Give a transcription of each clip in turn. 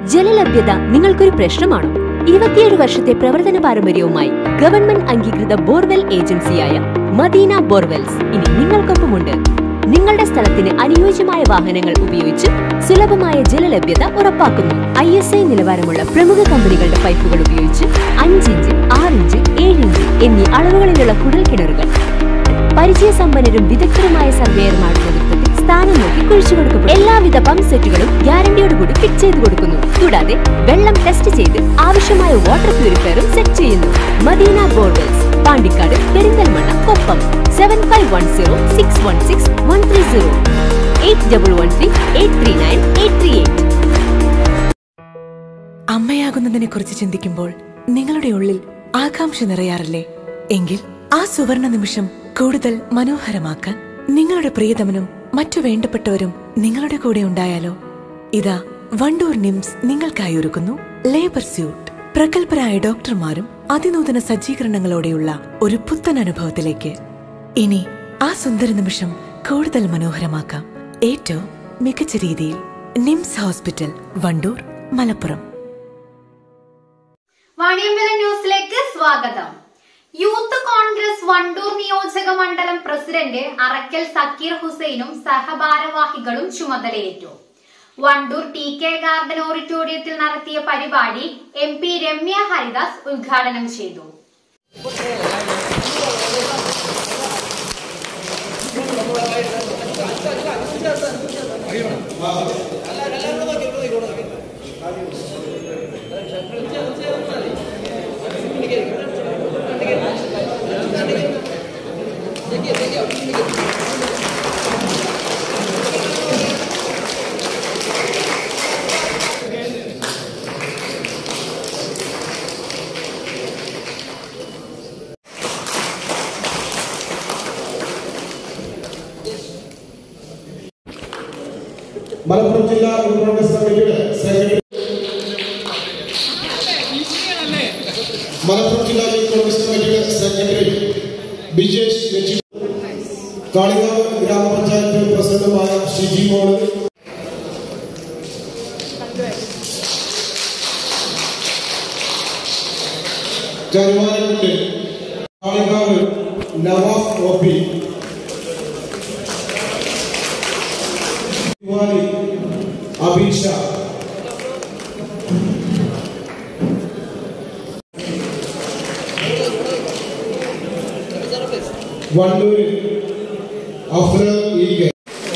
ജലലഭ്യത നിങ്ങൾക്കൊരു പ്രശ്നമാണോ ഇരുപത്തിയേഴ് വർഷത്തെ പ്രവർത്തന പാരമ്പര്യവുമായി ഗവൺമെന്റ് അംഗീകൃത ബോർവെൽ ഏജൻസിയായ മദീന ബോർവെൽസ് ഇനി നിങ്ങൾക്കൊപ്പമുണ്ട് നിങ്ങളുടെ സ്ഥലത്തിന് അനുയോജ്യമായ വാഹനങ്ങൾ ഉപയോഗിച്ച് സുലഭമായ ജലലഭ്യത ഉറപ്പാക്കുന്നു ഐ എസ് ഐ നിലവാരമുള്ള പ്രമുഖ കമ്പനികളുടെ പൈപ്പുകൾ ഉപയോഗിച്ച് അഞ്ചിഞ്ച് ആറിഞ്ച് ഏഴിഞ്ച് എന്നീ അളവുകളിലുള്ള കുഴൽ കിണറുകൾ പരിചയസമ്പന്നരും വിദഗ്ധരുമായ സർവേയർമാരുടെ നേതൃത്വത്തിൽ സ്ഥാനം നോക്കി കുഴിച്ചു കൊടുക്കപ്പെടും എല്ലാവിധ പമ്പ് സെറ്റുകളും ഗ്യാരണ്ടിയോടുകൂടി ഫിറ്റ് ചെയ്ത് കൊടുക്കുന്നു കൂടാതെ വെള്ളം ടെസ്റ്റ് ചെയ്ത് ആവശ്യമായ വാട്ടർ പ്യൂരിഫയറും സെറ്റ് ചെയ്യുന്നു Madina borewells Pandikkad Perinthalmanna Koppam seven five one zero six one six one three zero eight double one three eight three nine eight three eight അമ്മയാകുന്നതിനെ കുറിച്ച് ചിന്തിക്കുമ്പോൾ നിങ്ങളുടെ ഉള്ളിൽ ആകാംക്ഷ നിറയാറില്ലേ എങ്കിൽ ആ സുവർണ നിമിഷം കൂടുതൽ മനോഹരമാക്കാൻ നിങ്ങളുടെ പ്രിയതമനും മറ്റു വേണ്ടപ്പെട്ടവരും നിങ്ങളുടെ കൂടെ ഉണ്ടായാലോ ഇതാ വണ്ടൂർ നിംസ് നിങ്ങൾക്കായി ഒരുക്കുന്നു ലേബർ സ്യൂട്ട് പ്രഗത്ഭരായ ഡോക്ടർമാരും അതിനൂതന സജ്ജീകരണങ്ങളോടെയുള്ള ഒരു പുത്തൻ അനുഭവത്തിലേക്ക് ഇനി ആ സുന്ദര നിമിഷം കൂടുതൽ മനോഹരമാക്കാം ഏറ്റവും മികച്ച രീതിയിൽ നിംസ് ഹോസ്പിറ്റൽ വണ്ടൂർ മലപ്പുറം വാണിയമ്പല ന്യൂസിലേക്ക് സ്വാഗതം യൂത്ത് കോൺഗ്രസ് വണ്ടൂർ നിയോജക മണ്ഡലം പ്രസിഡന്റ് അറക്കൽ സക്കീർ ഹുസൈനും സഹഭാരവാഹികളും ചുമതലയേറ്റു വണ്ടൂർ ടി കെ ഗാർഡൻ ഓഡിറ്റോറിയത്തിൽ നടത്തിയ പരിപാടി എം പി രമ്യ ഹരിദാസ് ഉദ്ഘാടനം ചെയ്തു മലപ്പുറം ജില്ലാ യൂത്ത് കോൺഗ്രസ് കമ്മിറ്റിയുടെ സെക്രട്ടറി മലപ്പുറം ജില്ലാ യൂത്ത് കോൺഗ്രസ് കമ്മിറ്റിയുടെ സെക്രട്ടറി ബിജേഷ് വെച്ചി കാളികാവ് ഗ്രാമപഞ്ചായത്ത് പ്രസിഡന്റുമായ ഷിജി മോള് കരുവാരക്കുണ്ട് കാളികാവ് നവാസ് ഒ പി തിവാരി അഭിഷ വണ്ടൂരിൽ അഫ്ര ഇ കെ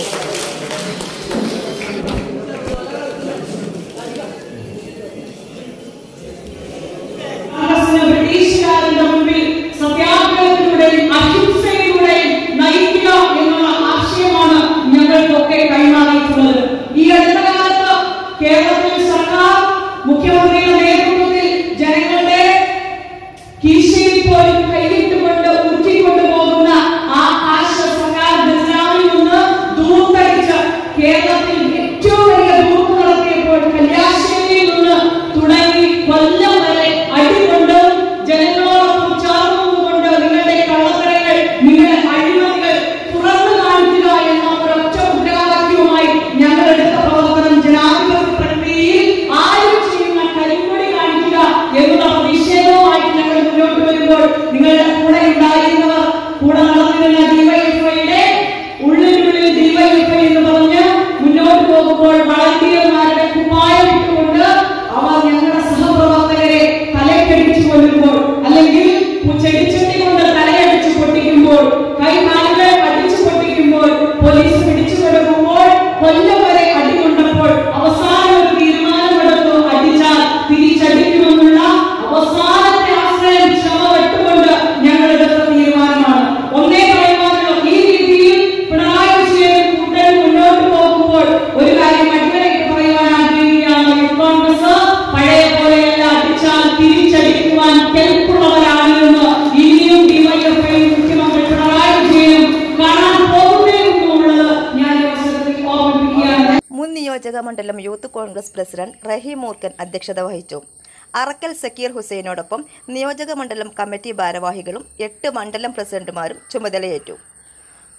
കോൺഗ്രസിന് ബ്രിട്ടീഷുകാരുടെ മുമ്പിൽ സത്യാഗ്രഹത്തിലൂടെയും അഹിംസയിലൂടെയും നയിക്കുക എന്നുള്ള ആശയമാണ് ഞങ്ങൾക്കൊക്കെ കൈമാറിയിട്ടുള്ളത് ഈ അടുത്ത കാലത്ത് കേരളത്തിൽ സർക്കാർ മുഖ്യമന്ത്രിയുടെ നേതൃത്വത്തിൽ ജനങ്ങളുടെ കീശയിൽ പോലും കൈവിട്ടുകൊണ്ട് ഊറ്റിക്കൊണ്ടു പോകുന്ന ആ കാശ് സർക്കാർ ഖജനാവിൽ നിന്ന് ദൂർത്തടിച്ച് കേരളത്തിൽ ഏറ്റവും വലിയ ദൂർത്ത് നടത്തിയപ്പോൾ കല്യാശ്ശേരിയിൽ നിന്ന് തുടങ്ങി കൊല്ലം വരെ അടികൊണ്ട് ജനങ്ങളോടൊപ്പം ചേർന്നുകൊണ്ട് നിങ്ങളുടെ കള്ളത്തരങ്ങൾ നിങ്ങളുടെ അഴിമതികൾ തുറന്നു കാണിക്കുക എന്ന ഒരൊറ്റ മുദ്രാവാക്യവുമായി ഞങ്ങൾ എടുത്ത പ്രവർത്തനം ജനാധിപത്യ പ്രക്രിയയിൽ ആരും ചെയ്യുന്ന കരിങ്കൊടി കാണിക്കുക എന്നുള്ള പ്രതിഷേധവുമായിട്ട് ഞങ്ങൾ മുന്നോട്ട് വരുമ്പോൾ നിങ്ങളുടെ കൂടെ ഉണ്ടായിരുന്നവർ കൂടെ നടന്നിരുന്ന ഡിവൈഎഫ്ഐയുടെ ഉള്ളിനുള്ളിൽ ഡിവൈഎഫ്ഐ എന്ന് പറഞ്ഞ് മുന്നോട്ട് പോകുമ്പോൾ വളണ്ടിയർമാരുടെ കുപ്പായം ഇട്ടുകൊണ്ട് അവർ ഞങ്ങളുടെ സഹപ്രവർത്തകരെ തലക്കടിച്ചു കൊല്ലുമ്പോൾ അല്ലെങ്കിൽ ചെടിച്ചട്ടി കൊണ്ട് തലയടിച്ച് പൊട്ടിക്കുമ്പോൾ കൈ കാലുകൾ അടിച്ചു പൊട്ടിക്കുമ്പോൾ പോലീസ് പിടിച്ചു കൊടുക്കുമ്പോൾ കൊല്ലം വരെ അടികൊണ്ടപ്പോൾ അവസാനം ഒരു തീരുമാനമെടുത്തു അടിച്ചാൽ തിരിച്ചടിക്കുമെന്നുള്ള അവസാനത്തെ ആശ്രയം ക്ഷമ വിട്ടുകൊണ്ട് ഞങ്ങൾ എടുത്ത തീരുമാനമാണ് ഒന്നേ പറയുവാനുള്ളൂ ഈ രീതിയിൽ പിണറായി വിജയൻ കൂട്ടൻ മുന്നോട്ട് പോകുമ്പോൾ ഒരു കാര്യം അടിവരയിട്ട് പറയുവാൻ ആഗ്രഹിക്കുകയാണ് യൂത്ത് കോൺഗ്രസ് പഴയ പോലെയല്ല അടിച്ചാൽ തിരിച്ചടിക്കുവാൻ കെൽപ്പുള്ളവരാണ് എന്ന് ഇനിയും ഡിവൈഎഫ്ഐ മുഖ്യമന്ത്രി പിണറായി വിജയനും കാണാൻ പോകുന്നേ എന്നുള്ളത് ഞാൻ ഈ അവസരത്തിൽ ഓർമ്മിപ്പിക്കുകയാണ് മുൻ നിയോജക മണ്ഡലം യൂത്ത് കോൺഗ്രസ് പ്രസിഡന്റ് റഹീം മൂർക്കൻ അധ്യക്ഷത വഹിച്ചു അറക്കൽ സക്കീർ ഹുസൈനോടൊപ്പം നിയോജക മണ്ഡലം കമ്മിറ്റി ഭാരവാഹികളും എട്ട് മണ്ഡലം പ്രസിഡന്റുമാരും ചുമതലയേറ്റു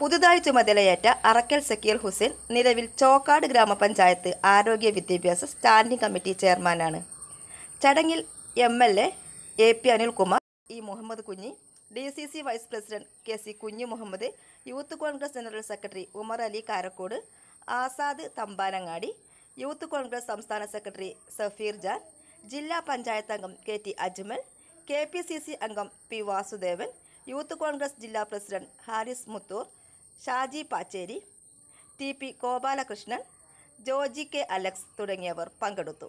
പുതുതായി ചുമതലയേറ്റ അറക്കൽ സക്കീർ ഹുസൈൻ നിലവിൽ ചോക്കാട് ഗ്രാമപഞ്ചായത്ത് ആരോഗ്യ വിദ്യാഭ്യാസ സ്റ്റാൻഡിംഗ് കമ്മിറ്റി ചെയർമാനാണ് ചടങ്ങിൽ M L A A P Anilkumar E Muhammad Kunhi D C C vice president K C Kunju Muhammad youth Congress general secretary Umar Ali Karakode Azad Thambanangadi youth Congress സംസ്ഥാന സെക്രട്ടറി സഫീർ ജാൻ ജില്ലാ പഞ്ചായത്ത് അംഗം K T Ajmal K P C C അംഗം പി വാസുദേവൻ യൂത്ത് കോൺഗ്രസ് ജില്ലാ president Haris Muthur Shaji Pacheri T P Gopalakrishnan Joji K Alex തുടങ്ങിയവർ പങ്കെടുത്തു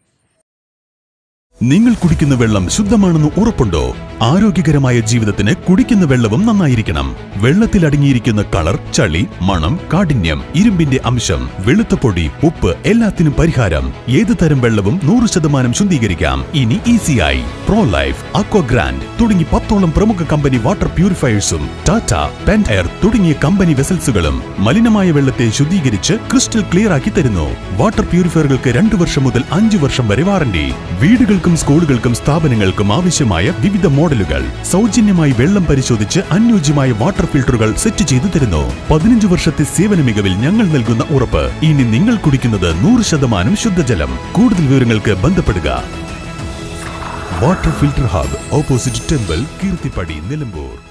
നിങ്ങൾ കുടിക്കുന്ന വെള്ളം ശുദ്ധമാണെന്ന് ഉറപ്പുണ്ടോ ആരോഗ്യകരമായ ജീവിതത്തിന് കുടിക്കുന്ന വെള്ളവും നന്നായിരിക്കണം വെള്ളത്തിൽ അടങ്ങിയിരിക്കുന്ന കളർ ചളി മണം കാഠിന്യം ഇരുമ്പിന്റെ അംശം വെളുത്ത പൊടി ഉപ്പ് എല്ലാത്തിനും പരിഹാരം ഏത് തരം വെള്ളവും നൂറ് ശതമാനം ശുദ്ധീകരിക്കാം ഇനി ഈസിയായി പ്രോ ലൈഫ് അക്വഗ്രാൻഡ് തുടങ്ങി പത്തോളം പ്രമുഖ കമ്പനി വാട്ടർ പ്യൂരിഫയേഴ്സും ടാറ്റ പെൻഎയർ തുടങ്ങിയ കമ്പനി വെസൽസുകളും മലിനമായ വെള്ളത്തെ ശുദ്ധീകരിച്ച് ക്രിസ്റ്റൽ ക്ലിയർ ആക്കി തരുന്നു വാട്ടർ പ്യൂരിഫയറുകൾക്ക് രണ്ടു വർഷം മുതൽ അഞ്ചു വർഷം വരെ വാറണ്ടി വീടുകൾക്കും സ്കൂളുകൾക്കും സ്ഥാപനങ്ങൾക്കും ആവശ്യമായ വിവിധ മോഡലുകൾ സൗജന്യമായി വെള്ളം പരിശോധിച്ച് അനുയോജ്യമായ വാട്ടർ ഫിൽട്ടറുകൾ സെറ്റ് ചെയ്തു തരുന്നു പതിനഞ്ച് വർഷത്തെ സേവന മികവിൽ ഞങ്ങൾ നൽകുന്ന ഉറപ്പ് ഇനി നിങ്ങൾ കുടിക്കുന്നത് നൂറ് ശതമാനം ശുദ്ധജലം കൂടുതൽ വിവരങ്ങൾക്ക് ബന്ധപ്പെടുക water filter hub opposite temple Keerthipadi Nilambur